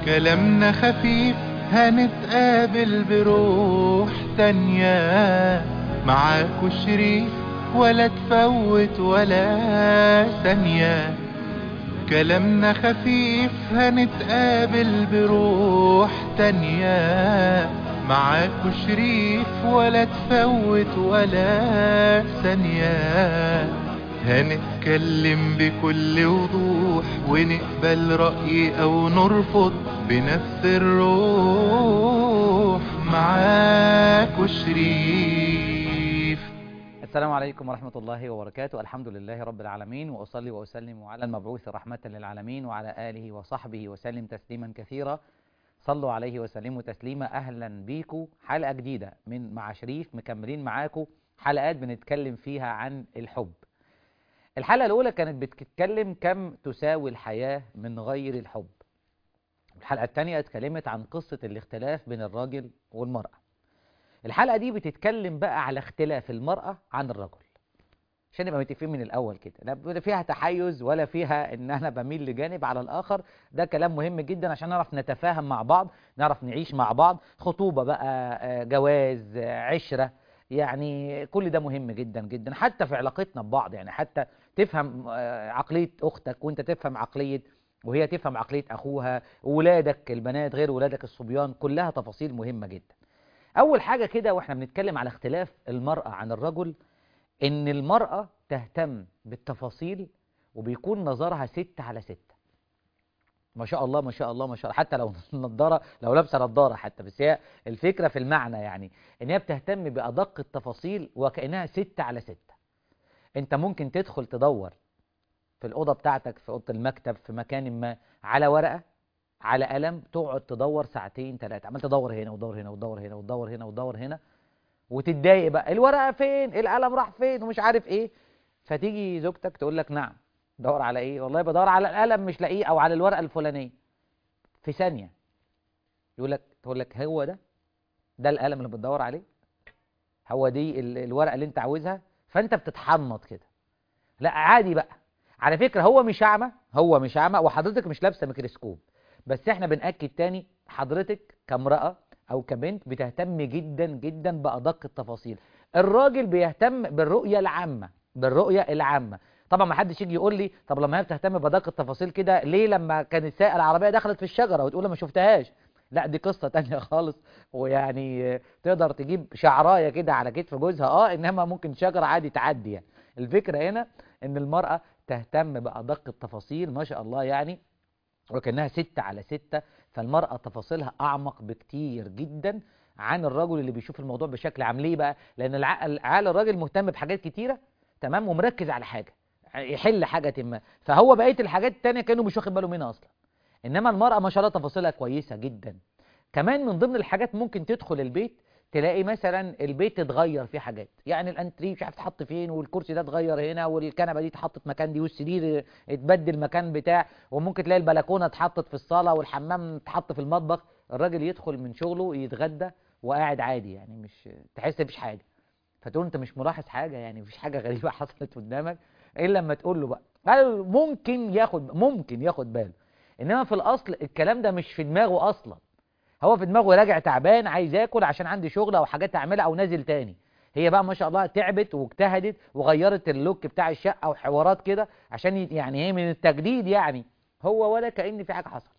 كلامنا خفيف هنتقابل بروح تانية معاكو شريف ولا تفوت ولا ثانية كلامنا خفيف هنتقابل بروح تانية معاكو شريف ولا تفوت ولا ثانية هنتكلم بكل وضوح ونقبل رأي أو نرفض بنفس الروح معاكو شريف السلام عليكم ورحمة الله وبركاته الحمد لله رب العالمين وأصلي وأسلم على المبعوث رحمة للعالمين وعلى آله وصحبه وسلم تسليما كثيرا صلوا عليه وسلموا تسليما أهلا بيكم حلقة جديدة من مع شريف مكملين معاكم حلقات بنتكلم فيها عن الحب الحلقة الأولى كانت بتتكلم كم تساوي الحياة من غير الحب الحلقة الثانية اتكلمت عن قصة الاختلاف بين الراجل والمرأة الحلقة دي بتتكلم بقى على اختلاف المرأة عن الرجل عشان نبقى متفقين من الأول كده لا فيها تحيز ولا فيها إن أنا بميل لجانب على الآخر ده كلام مهم جدا عشان نعرف نتفاهم مع بعض نعرف نعيش مع بعض خطوبة بقى جواز عشرة يعني كل ده مهم جدا جدا حتى في علاقتنا ببعض يعني حتى تفهم عقلية أختك وانت تفهم عقلية وهي تفهم عقلية أخوها ولادك البنات غير ولادك الصبيان كلها تفاصيل مهمة جدا أول حاجة كده وإحنا بنتكلم على اختلاف المرأة عن الرجل إن المرأة تهتم بالتفاصيل وبيكون نظرها ست على ستة ما شاء الله ما شاء الله ما شاء الله حتى لو نظارة لو لابسة نظارة حتى بس هي الفكرة في المعنى يعني إن هي بتهتم بأدق التفاصيل وكأنها ستة على ستة أنت ممكن تدخل تدور في الأوضة بتاعتك في أوضة المكتب في مكان ما على ورقة على قلم تقعد تدور ساعتين ثلاثة عمال تدور هنا وتدور هنا وتدور هنا وتدور هنا وتدور هنا وتتضايق بقى الورقة فين القلم راح فين ومش عارف ايه فتيجي زوجتك تقول لك نعم دور على ايه والله بدور على القلم مش لاقيه او على الورقة الفلانية في ثانية يقول لك تقول لك هو ده ده القلم اللي بتدور عليه هو دي الورقة اللي انت عاوزها فانت بتتحنط كده لا عادي بقى على فكرة هو مش اعمى هو مش اعمى وحضرتك مش لابسه ميكروسكوب بس احنا بنأكد تاني حضرتك كامرأة او كبنت بتهتم جدا جدا بأدق التفاصيل الراجل بيهتم بالرؤية العامة بالرؤية العامة طبعا ما حدش يجي يقول لي طب لما هي بتهتم بأدق التفاصيل كده ليه لما كانت سائق العربية دخلت في الشجرة وتقول ما شفتهاش لا دي قصة تانية خالص ويعني تقدر تجيب شعراية كده على كتف جوزها اه انما ممكن شجرة عادي تعدي يعني الفكرة هنا ان المرأة تهتم بأدق التفاصيل ما شاء الله يعني وكأنها ستة على ستة فالمرأة تفاصيلها أعمق بكتير جدا عن الرجل اللي بيشوف الموضوع بشكل عام ليه بقى لأن العقل عقل الراجل مهتم بحاجات كتيرة تمام ومركز على حاجة يحل حاجة ما فهو بقية الحاجات التانية كأنه مش واخد باله منها أصلا إنما المرأة ما شاء الله تفاصيلها كويسة جدا كمان من ضمن الحاجات ممكن تدخل البيت تلاقي مثلا البيت اتغير فيه حاجات يعني الانتريه مش عارف تحط فين والكرسي ده اتغير هنا والكنبه دي اتحطت مكان دي والسرير اتبدل مكان بتاع وممكن تلاقي البلكونه اتحطت في الصاله والحمام اتحط في المطبخ الراجل يدخل من شغله يتغدى وقاعد عادي يعني مش تحس مفيش حاجه فتقول انت مش ملاحظ حاجه يعني مفيش حاجه غريبه حصلت قدامك الا لما تقول له بقى ممكن ياخد ممكن ياخد باله انما في الاصل الكلام ده مش في دماغه اصلا هو في دماغه راجع تعبان عايز ياكل عشان عندي شغل او حاجات اعملها او نازل تاني هي بقى ما شاء الله تعبت واجتهدت وغيرت اللوك بتاع الشقه وحوارات كده عشان يعني هي من التجديد يعني هو ولا كأن في حاجه حصلت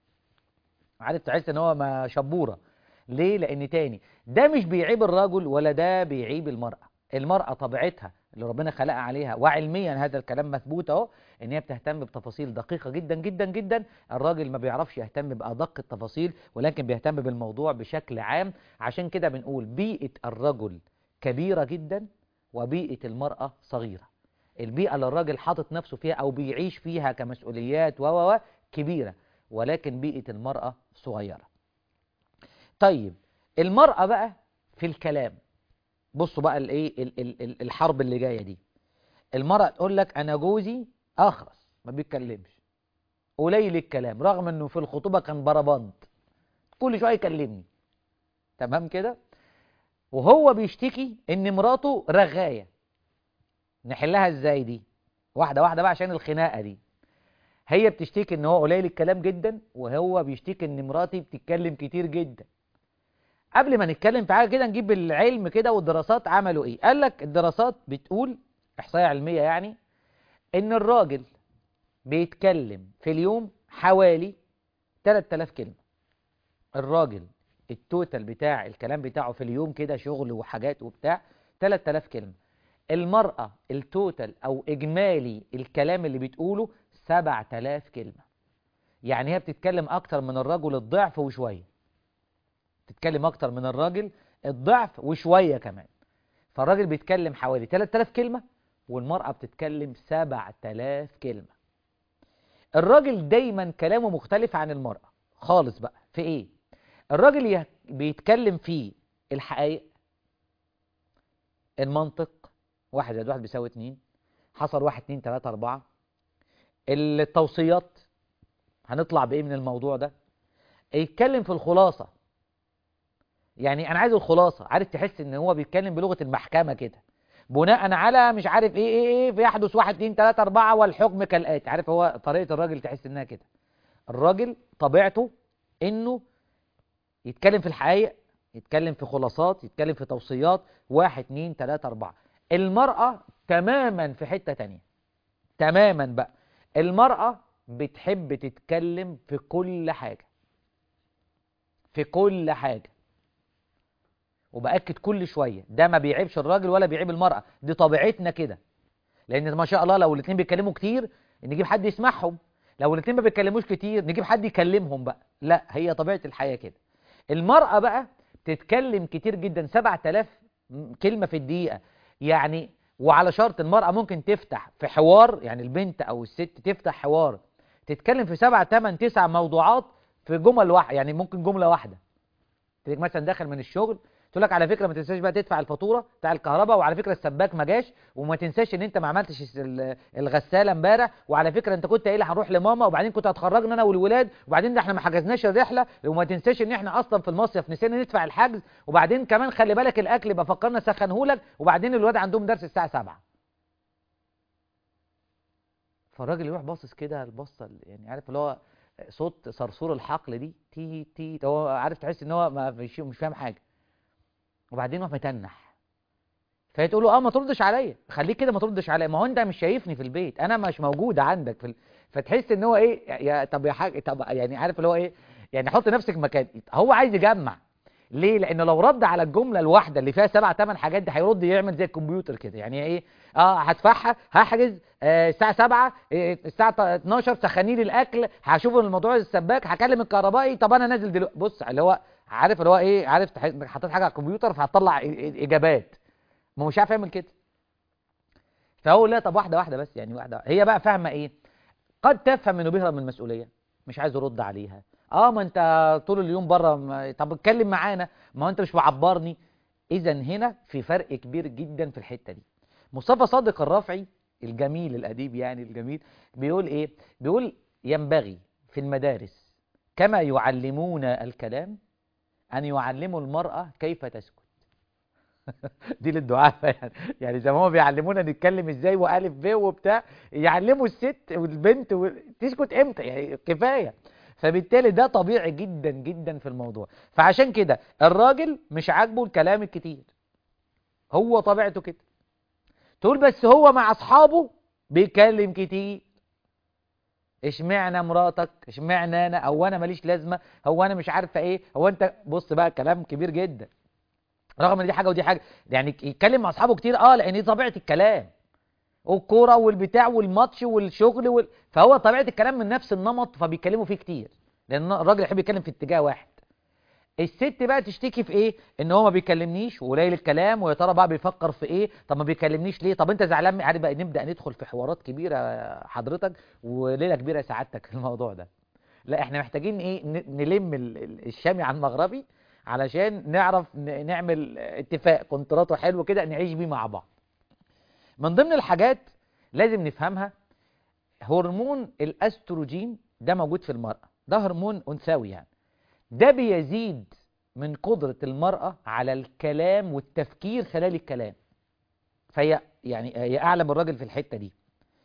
عارف تحس ان هو ما شبوره ليه لان تاني ده مش بيعيب الرجل ولا ده بيعيب المراه المراه طبيعتها اللي ربنا خلقها عليها وعلميا هذا الكلام مثبوت اهو ان هي بتهتم بتفاصيل دقيقة جدا جدا جدا الراجل ما بيعرفش يهتم بأدق التفاصيل ولكن بيهتم بالموضوع بشكل عام عشان كده بنقول بيئة الرجل كبيرة جدا وبيئة المرأة صغيرة البيئة اللي الراجل حاطط نفسه فيها او بيعيش فيها كمسؤوليات و كبيرة ولكن بيئة المرأة صغيرة طيب المرأة بقى في الكلام بصوا بقى الايه الحرب اللي جايه دي المرأة تقول لك انا جوزي اخرس ما بيتكلمش قليل الكلام رغم انه في الخطوبه كان بربنت كل شويه يكلمني تمام كده وهو بيشتكي ان مراته رغايه نحلها ازاي دي واحده واحده بقى عشان الخناقه دي هي بتشتكي ان هو قليل الكلام جدا وهو بيشتكي ان مراتي بتتكلم كتير جدا قبل ما نتكلم في حاجه كده نجيب العلم كده والدراسات عملوا ايه قال لك الدراسات بتقول احصائيه علميه يعني ان الراجل بيتكلم في اليوم حوالي 3000 كلمه الراجل التوتال بتاع الكلام بتاعه في اليوم كده شغل وحاجات وبتاع 3000 كلمه المرأة التوتال أو إجمالي الكلام اللي بتقوله 7000 كلمة يعني هي بتتكلم أكتر من الرجل الضعف وشوية بتتكلم أكتر من الراجل الضعف وشوية كمان فالراجل بيتكلم حوالي 3000 كلمة والمرأة بتتكلم 7000 كلمة الراجل دايما كلامه مختلف عن المرأة خالص بقى في إيه الراجل يه- بيتكلم في الحقائق المنطق واحد زائد واحد بيساوي اتنين حصل واحد اتنين تلاتة أربعة التوصيات هنطلع بإيه من الموضوع ده يتكلم في الخلاصة يعني أنا عايز الخلاصة عارف تحس إن هو بيتكلم بلغة المحكمة كده بناء على مش عارف إيه إيه إيه بيحدث واحد اتنين تلاتة أربعة والحكم كالآتي عارف هو طريقة الراجل تحس إنها كده الراجل طبيعته إنه يتكلم في الحقائق يتكلم في خلاصات يتكلم في توصيات واحد اتنين تلاتة أربعة المرأة تماما في حتة تانية تماما بقى المرأة بتحب تتكلم في كل حاجة في كل حاجة وبأكد كل شوية ده ما بيعيبش الراجل ولا بيعيب المرأة دي طبيعتنا كده لأن ما شاء الله لو الاتنين بيتكلموا كتير نجيب حد يسمعهم لو الاتنين ما بيتكلموش كتير نجيب حد يكلمهم بقى لا هي طبيعة الحياة كده المرأة بقى تتكلم كتير جدا 7000 كلمة في الدقيقة يعني وعلى شرط المرأة ممكن تفتح في حوار يعني البنت أو الست تفتح حوار تتكلم في سبعة تمن تسع موضوعات في جمل واحدة يعني ممكن جملة واحدة تلاقيك مثلا داخل من الشغل تقول لك على فكره ما تنساش بقى تدفع الفاتوره بتاع الكهرباء وعلى فكره السباك ما جاش وما تنساش ان انت ما عملتش الس- ال- الغساله امبارح وعلى فكره انت كنت قايل هنروح لماما وبعدين كنت هتخرجنا انا والولاد وبعدين ده احنا ما حجزناش الرحله وما تنساش ان احنا اصلا في المصيف نسينا ندفع الحجز وبعدين كمان خلي بالك الاكل يبقى فكرنا سخنهولك وبعدين الولاد عندهم درس الساعه 7 فالراجل يروح باصص كده البصه ال- يعني عارف اللي هو صوت صرصور الحقل دي تي تي هو عارف تحس ان هو ما فيش مش فاهم حاجه وبعدين يروح متنح فهي تقول له اه ما تردش عليا خليك كده ما تردش عليا ما هو انت مش شايفني في البيت انا مش موجود عندك في ال... فتحس ان هو ايه يا طب يا حاج طب يعني عارف اللي هو ايه يعني حط نفسك مكان هو عايز يجمع ليه لان لو رد على الجمله الواحده اللي فيها سبع ثمان حاجات دي هيرد يعمل زي الكمبيوتر كده يعني ايه اه هدفعها هحجز آه الساعه 7 آه الساعه 12 سخني لي الاكل هشوف الموضوع السباك هكلم الكهربائي طب انا نازل دلوقتي بص اللي هو عارف اللي هو ايه عارف تح- حطيت حاجه على الكمبيوتر فهتطلع إ- إ- اجابات ما هو مش عارف يعمل كده فهو لا طب واحده واحده بس يعني واحده هي بقى فاهمه ايه قد تفهم انه بيهرب من المسؤوليه مش عايز يرد عليها اه ما انت طول اليوم بره ما- طب اتكلم معانا ما هو انت مش معبرني اذا هنا في فرق كبير جدا في الحته دي مصطفى صادق الرافعي الجميل الاديب يعني الجميل بيقول ايه بيقول ينبغي في المدارس كما يعلمون الكلام ان يعلموا المراه كيف تسكت دي للدعاء يعني يعني زي ما هم بيعلمونا نتكلم ازاي والف ب وبتاع يعلموا الست والبنت و... تسكت امتى يعني كفايه فبالتالي ده طبيعي جدا جدا في الموضوع فعشان كده الراجل مش عاجبه الكلام الكتير هو طبيعته كده تقول بس هو مع اصحابه بيتكلم كتير اشمعنى مراتك اشمعنى انا او انا ماليش لازمه هو انا مش عارفه ايه هو انت بص بقى كلام كبير جدا رغم ان دي حاجه ودي حاجه يعني يتكلم مع اصحابه كتير اه لان دي طبيعه الكلام والكوره والبتاع والماتش والشغل وال... فهو طبيعه الكلام من نفس النمط فبيتكلموا فيه كتير لان الراجل يحب يتكلم في اتجاه واحد الست بقى تشتكي في ايه ان هو ما بيكلمنيش وقليل الكلام ويا ترى بقى بيفكر في ايه طب ما بيكلمنيش ليه طب انت زعلان من- عارف بقى نبدا ندخل في حوارات كبيره حضرتك وليله كبيره سعادتك في الموضوع ده لا احنا محتاجين ايه ن- نلم ال- ال- الشامي عن المغربي علشان نعرف ن- نعمل اتفاق كونتراته حلو كده نعيش بيه مع بعض من ضمن الحاجات لازم نفهمها هرمون الاستروجين ده موجود في المرأة ده هرمون أنثوي يعني ده بيزيد من قدرة المرأة على الكلام والتفكير خلال الكلام فهي يعني هي أعلى من الراجل في الحتة دي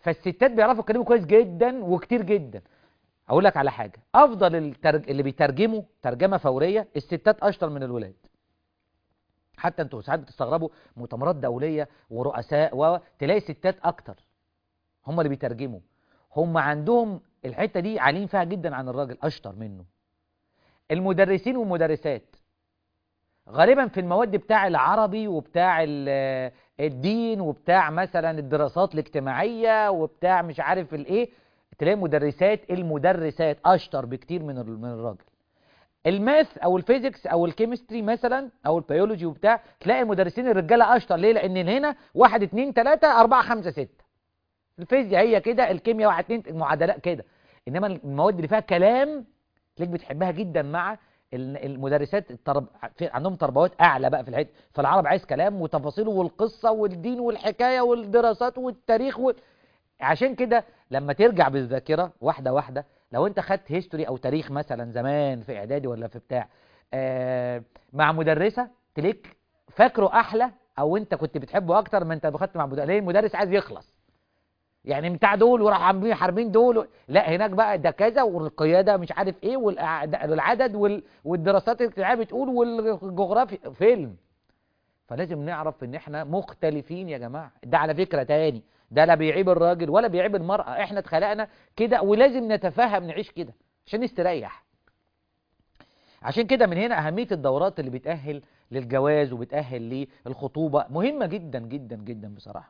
فالستات بيعرفوا يتكلموا كويس جدا وكتير جدا اقول لك على حاجه افضل الترج... اللي بيترجموا ترجمه فوريه الستات اشطر من الولاد حتى انتوا ساعات بتستغربوا مؤتمرات دوليه ورؤساء وتلاقي ستات اكتر هم اللي بيترجموا هم عندهم الحته دي عاليين فيها جدا عن الراجل اشطر منه المدرسين والمدرسات غالبا في المواد بتاع العربي وبتاع ال- الدين وبتاع مثلا الدراسات الاجتماعيه وبتاع مش عارف الايه تلاقي مدرسات المدرسات اشطر بكتير من ال- من الراجل الماث او الفيزيكس او الكيمستري مثلا او البيولوجي وبتاع تلاقي المدرسين الرجاله اشطر ليه لان هنا واحد اتنين تلاته اربعه خمسه سته الفيزياء هي كده الكيمياء واحد اتنين المعادلات كده انما المواد اللي فيها كلام تلاقيك بتحبها جدا مع ال- المدرسات الترب... في عندهم تربوات اعلى بقى في الحته فالعرب عايز كلام وتفاصيله والقصه والدين والحكايه والدراسات والتاريخ وال... عشان كده لما ترجع بالذاكره واحده واحده لو انت خدت هيستوري او تاريخ مثلا زمان في اعدادي ولا في بتاع آه مع مدرسه تلاقيك فاكره احلى او انت كنت بتحبه اكتر ما انت خدت مع مدرس ليه المدرس عايز يخلص يعني بتاع دول وراح عاملين حاربين دول و... لا هناك بقى ده كذا والقياده مش عارف ايه والأع- والعدد وال... والدراسات الاجتماعيه بتقول والجغرافيا فيلم فلازم نعرف ان احنا مختلفين يا جماعه ده على فكره تاني ده لا بيعيب الراجل ولا بيعيب المراه احنا اتخلقنا كده ولازم نتفاهم نعيش كده عشان نستريح عشان كده من هنا اهميه الدورات اللي بتاهل للجواز وبتاهل للخطوبه مهمه جدا جدا جدا بصراحه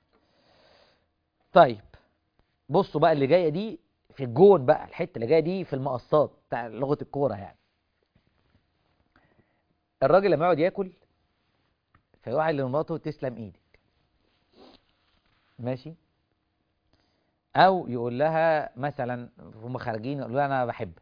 طيب بصوا بقى اللي جايه دي في الجون بقى الحته اللي جايه دي في المقصات بتاع لغه الكوره يعني الراجل لما يقعد ياكل فيقعد لمراته تسلم ايدك ماشي او يقول لها مثلا هم خارجين يقول لها انا بحبك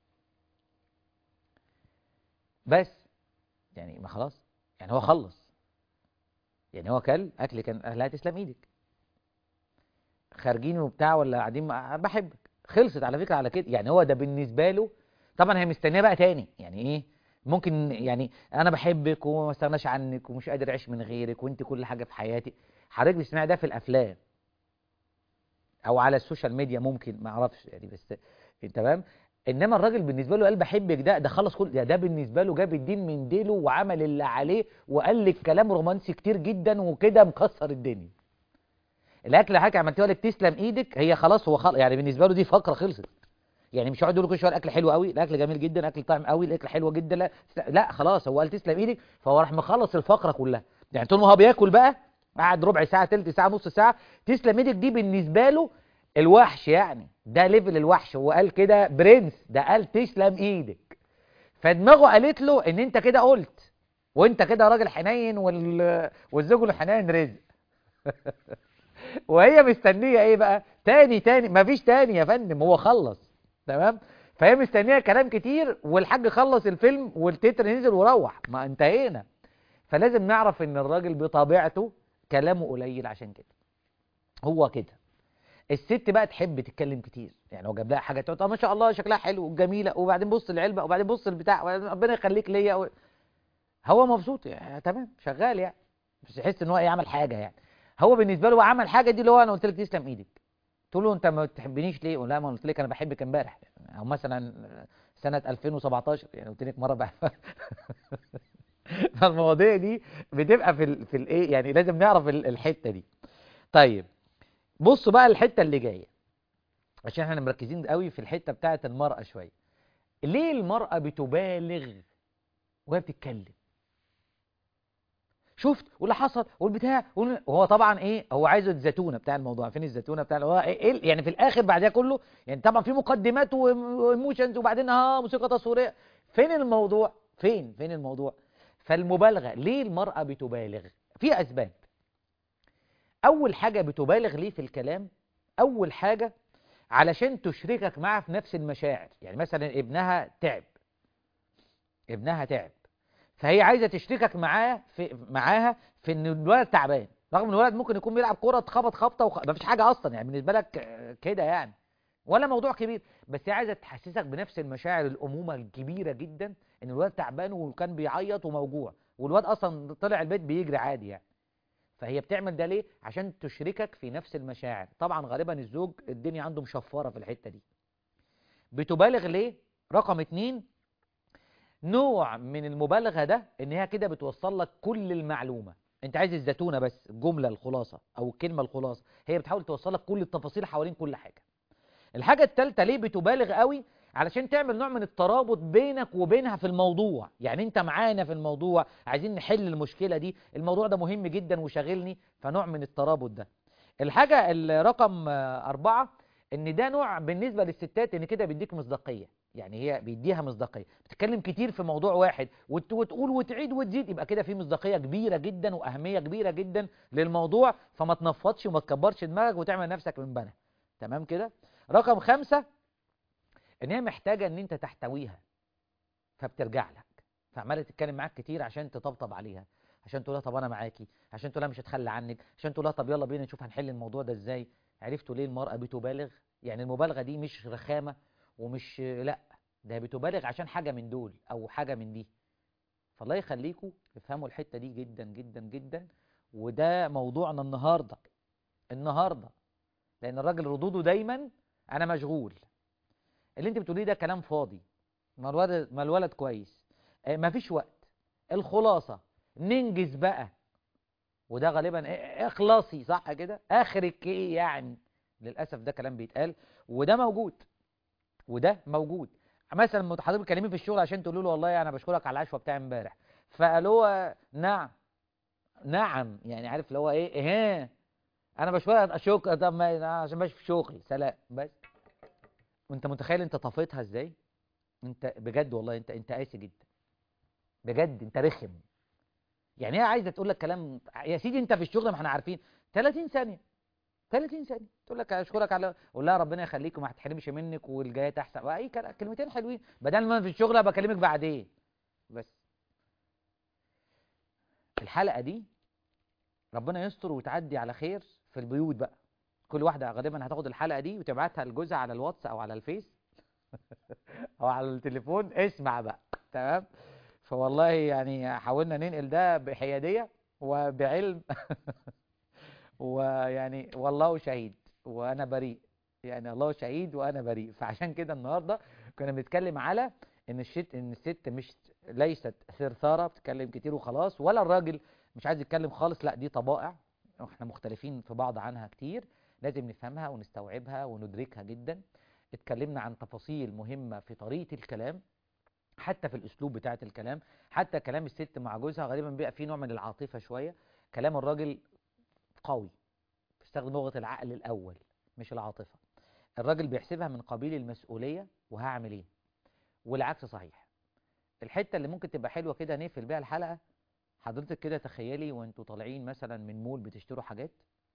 بس يعني ما خلاص يعني هو خلص يعني هو كل اكل كان اهلها تسلم ايدك خارجين وبتاع ولا قاعدين مع- بحبك خلصت على فكره على كده يعني هو ده بالنسبه له طبعا هي مستنيه بقى تاني يعني ايه ممكن يعني انا بحبك وما استغناش عنك ومش قادر اعيش من غيرك وانت كل حاجه في حياتي حضرتك بتسمعي ده في الافلام او على السوشيال ميديا ممكن ما اعرفش يعني بس تمام انما الراجل بالنسبه له قال بحبك ده ده خلص كل ده, ده بالنسبه له جاب الدين من ديله وعمل اللي عليه وقال لك كلام رومانسي كتير جدا وكده مكسر الدنيا الاكل اللي حضرتك عملتيه لك تسلم ايدك هي خلاص هو خلص يعني بالنسبه له دي فقره خلصت يعني مش هيقعد يقول كل شويه الاكل حلو قوي الاكل جميل جدا الاكل طعم قوي الاكل حلوه جدا لا لا خلاص هو قال تسلم ايدك فهو راح مخلص الفقره كلها يعني طول ما هو بياكل بقى قعد ربع ساعه تلت ساعه نص ساعه تسلم ايدك دي بالنسبه له الوحش يعني ده ليفل الوحش هو قال كده برنس ده قال تسلم ايدك فدماغه قالت له ان انت كده قلت وانت كده راجل حنين وال... والزوج الحنين رزق وهي مستنيه ايه بقى تاني تاني مفيش تاني يا فندم هو خلص تمام فهي مستنيه كلام كتير والحاج خلص الفيلم والتتر نزل وروح ما انتهينا فلازم نعرف ان الراجل بطبيعته كلامه قليل عشان كده هو كده الست بقى تحب تتكلم كتير يعني هو جاب لها حاجه تقول طب ما شاء الله شكلها حلو وجميله وبعدين بص العلبه وبعدين بص البتاع وبعدين ربنا يخليك ليا و... هو مبسوط يعني تمام شغال يعني مش يحس ان هو يعمل حاجه يعني هو بالنسبه له عمل حاجه دي اللي هو انا قلت لك تسلم ايدك تقول له انت ما بتحبنيش ليه؟ يقول لا ما قلت لك انا بحبك امبارح او مثلا سنه 2017 يعني قلت لك مره بقى فالمواضيع دي بتبقى في ال في الايه يعني لازم نعرف ال- الحته دي طيب بصوا بقى الحته اللي جايه عشان احنا مركزين قوي في الحته بتاعه المراه شويه ليه المراه بتبالغ وهي بتتكلم شفت واللي حصل والبتاع وال- وهو طبعا ايه هو عايز الزتونه بتاع الموضوع فين الزتونه بتاع هو ايه إيه- يعني في الاخر بعد ده كله يعني طبعا في مقدمات وايموشنز وبعدين ها موسيقى تصويريه فين الموضوع فين فين الموضوع فالمبالغه ليه المراه بتبالغ في اسباب اول حاجه بتبالغ ليه في الكلام اول حاجه علشان تشركك معها في نفس المشاعر يعني مثلا ابنها تعب ابنها تعب فهي عايزه تشركك معاه في معاها في ان الولد تعبان رغم ان الولد ممكن يكون بيلعب كوره اتخبط خبطه وخ... مفيش حاجه اصلا يعني بالنسبه لك آه، كده يعني ولا موضوع كبير بس هي عايزه تحسسك بنفس المشاعر الامومه الكبيره جدا ان الولد تعبان وكان بيعيط وموجوع والواد اصلا طلع البيت بيجري عادي يعني فهي بتعمل ده ليه عشان تشركك في نفس المشاعر طبعا غالبا الزوج الدنيا عنده مشفره في الحته دي بتبالغ ليه رقم اتنين نوع من المبالغه ده ان هي كده بتوصل لك كل المعلومه انت عايز الزتونه بس الجمله الخلاصه او الكلمه الخلاصه هي بتحاول توصل لك كل التفاصيل حوالين كل حاجه الحاجه الثالثه ليه بتبالغ قوي علشان تعمل نوع من الترابط بينك وبينها في الموضوع يعني انت معانا في الموضوع عايزين نحل المشكله دي الموضوع ده مهم جدا وشاغلني فنوع من الترابط ده الحاجه الرقم آه، أربعة ان ده نوع بالنسبه للستات ان كده بيديك مصداقيه يعني هي بيديها مصداقيه بتتكلم كتير في موضوع واحد وت- وتقول وتعيد وتزيد يبقى كده في مصداقيه كبيره جدا واهميه كبيره جدا للموضوع فما تنفضش وما تكبرش دماغك وتعمل نفسك من بنا تمام كده رقم خمسة ان هي محتاجه ان انت تحتويها فبترجع لك فعماله تتكلم معاك كتير عشان تطبطب عليها عشان تقول لها طب انا معاكي عشان تقول لها مش هتخلى عنك عشان تقول لها طب يلا بينا نشوف هنحل الموضوع ده ازاي عرفتوا ليه المرأة بتبالغ يعني المبالغة دي مش رخامة ومش لا ده بتبالغ عشان حاجة من دول او حاجة من دي فالله يخليكم افهموا الحتة دي جدا جدا جدا وده موضوعنا النهاردة النهاردة لان الراجل ردوده دايما انا مشغول اللي انت بتقوليه ده كلام فاضي ما الولد ما الولد كويس آه، مفيش وقت الخلاصة ننجز بقى وده غالبا إيه- اخلاصي صح كده اخرك ايه يعني للاسف ده كلام بيتقال وده موجود وده موجود مثلا لما حضرتك بتكلميه في الشغل عشان تقول له والله انا بشكرك على العشوه بتاع امبارح فقالوا نعم نعم يعني عارف اللي هو ايه ها انا بشكرك اشك طب ما أنا عشان ماشي في شغلي سلام بس وانت متخيل انت طفيتها ازاي انت بجد والله انت انت قاسي جدا بجد انت رخم يعني هي عايزه تقول لك كلام يا سيدي انت في الشغل ما احنا عارفين 30 ثانيه 30 ثانيه تقول لك اشكرك على قول لها ربنا يخليك وما هتحرمش منك والجايات احسن اي كلا- كلمتين حلوين بدل ما أنا في الشغل ابقى اكلمك بعدين بس الحلقه دي ربنا يستر وتعدي على خير في البيوت بقى كل واحده غالبا هتاخد الحلقه دي وتبعتها لجوزها على الواتس او على الفيس او على التليفون اسمع بقى تمام فوالله يعني حاولنا ننقل ده بحياديه وبعلم ويعني والله شهيد وانا بريء يعني الله شهيد وانا بريء فعشان كده النهارده كنا بنتكلم على ان الشت ان الست مش ليست ثرثاره بتتكلم كتير وخلاص ولا الراجل مش عايز يتكلم خالص لا دي طبائع احنا مختلفين في بعض عنها كتير لازم نفهمها ونستوعبها وندركها جدا اتكلمنا عن تفاصيل مهمه في طريقه الكلام حتى في الاسلوب بتاعه الكلام حتى كلام الست مع جوزها غالبا بيبقى فيه نوع من العاطفه شويه كلام الراجل قوي بيستخدم لغه العقل الاول مش العاطفه الراجل بيحسبها من قبيل المسؤوليه وهعمل ايه والعكس صحيح الحته اللي ممكن تبقى حلوه كده نقفل بيها الحلقه حضرتك كده تخيلي وانتوا طالعين مثلا من مول بتشتروا حاجات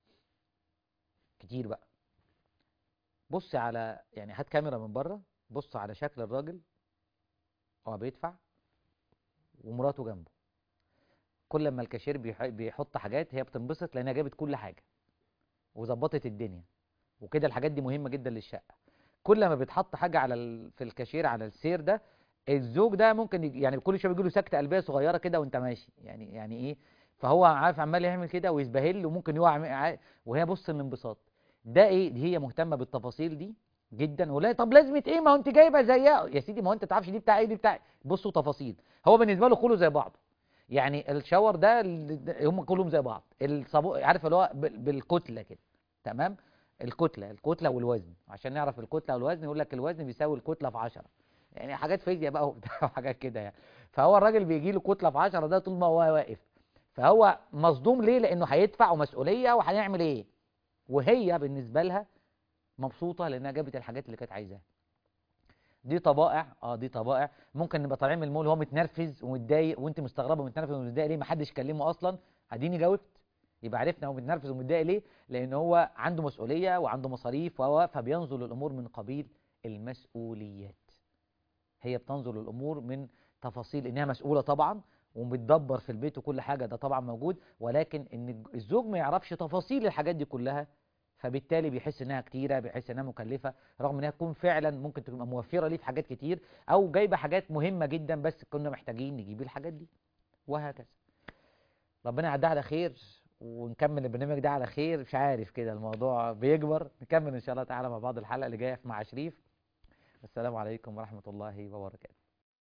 كتير بقى بص على يعني هات كاميرا من بره بص على شكل الراجل هو بيدفع ومراته جنبه كل ما الكاشير بيح- بيحط حاجات هي بتنبسط لانها جابت كل حاجه وظبطت الدنيا وكده الحاجات دي مهمه جدا للشقه كل ما بيتحط حاجه على ال... في الكاشير على السير ده الزوج ده ممكن يجي يعني كل شويه بيجي له سكته قلبيه صغيره كده وانت ماشي يعني يعني ايه فهو عارف عمال يعمل كده ويسبهل وممكن يقع ع- وهي بص الانبساط ده ايه دي هي مهتمه بالتفاصيل دي جدا ولا طب لازمه ايه ما هو انت جايبه زيها يا سيدي ما هو انت تعرفش دي بتاع ايه دي بتاع بصوا تفاصيل هو بالنسبه له كله زي بعض يعني الشاور ده ال- هم كلهم زي بعض الصابون عارف اللي هو بال- بالكتله كده تمام الكتله الكتله والوزن عشان نعرف الكتله والوزن يقول لك الوزن بيساوي الكتله في 10 يعني حاجات فيزياء بقى وبتاع وحاجات كده يعني فهو الراجل بيجي له كتله في 10 ده طول ما هو واقف فهو مصدوم ليه لانه هيدفع ومسؤوليه وهنعمل ايه وهي بالنسبه لها مبسوطه لانها جابت الحاجات اللي كانت عايزاها دي طبائع اه دي طبائع ممكن نبقى طالعين من المول وهو متنرفز ومتضايق وانت مستغربه ومتنرفز ومتضايق ليه ما حدش كلمه اصلا اديني جاوبت يبقى عرفنا هو متنرفز ومتضايق ليه لان هو عنده مسؤوليه وعنده مصاريف وهو فبينظر للامور من قبيل المسؤوليات هي بتنظر للامور من تفاصيل انها مسؤوله طبعا وبتدبر في البيت وكل حاجه ده طبعا موجود ولكن ان الزوج ما يعرفش تفاصيل الحاجات دي كلها فبالتالي بيحس انها كتيره بيحس انها مكلفه رغم انها تكون فعلا ممكن تبقى موفره ليه في حاجات كتير او جايبه حاجات مهمه جدا بس كنا محتاجين نجيب الحاجات دي وهكذا ربنا يعدها على خير ونكمل البرنامج ده على خير مش عارف كده الموضوع بيكبر نكمل ان شاء الله تعالى مع بعض الحلقه اللي جايه مع شريف السلام عليكم ورحمه الله وبركاته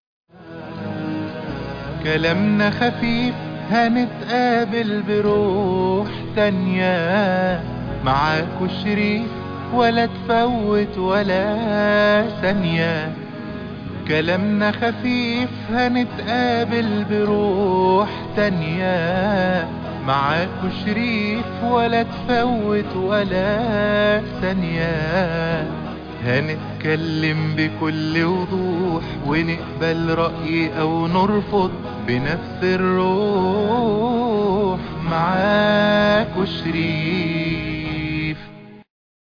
كلامنا خفيف هنتقابل بروح تانية معاكو شريف ولا تفوت ولا ثانية كلامنا خفيف هنتقابل بروح تانية معاكو شريف ولا تفوت ولا ثانية هنتكلم بكل وضوح ونقبل رأي أو نرفض بنفس الروح معاكو شريف